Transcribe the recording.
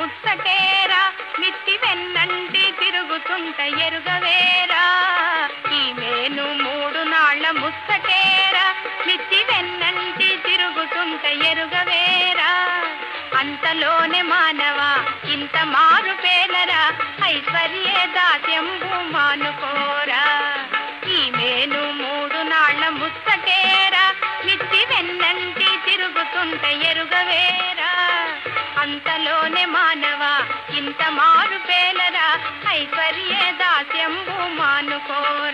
ముచ్చటేరా మిత్తి వెన్నంటి తిరుగుతుంట ఎరుగవేరా ఈ మేను మూడు నాళ్ల ముచ్చటేరా మిత్తి వెన్నంటి తిరుగుతుంట ఎరుగవేరా అంతలోనే మానవా ఇంత మారు పేలరా ఐశ్వర్యే దాస్యంబు మానుకోరా ఈ మేను మూడు నాళ్ల ముచ్చటేరా మిత్తి వెన్నంటి తిరుగుతుంట ఎరుగవేరా అంతలోనే మానవా ఇంత మారు పేలరా ఐశ్వర్యే దాస్యంబు మానుకోరా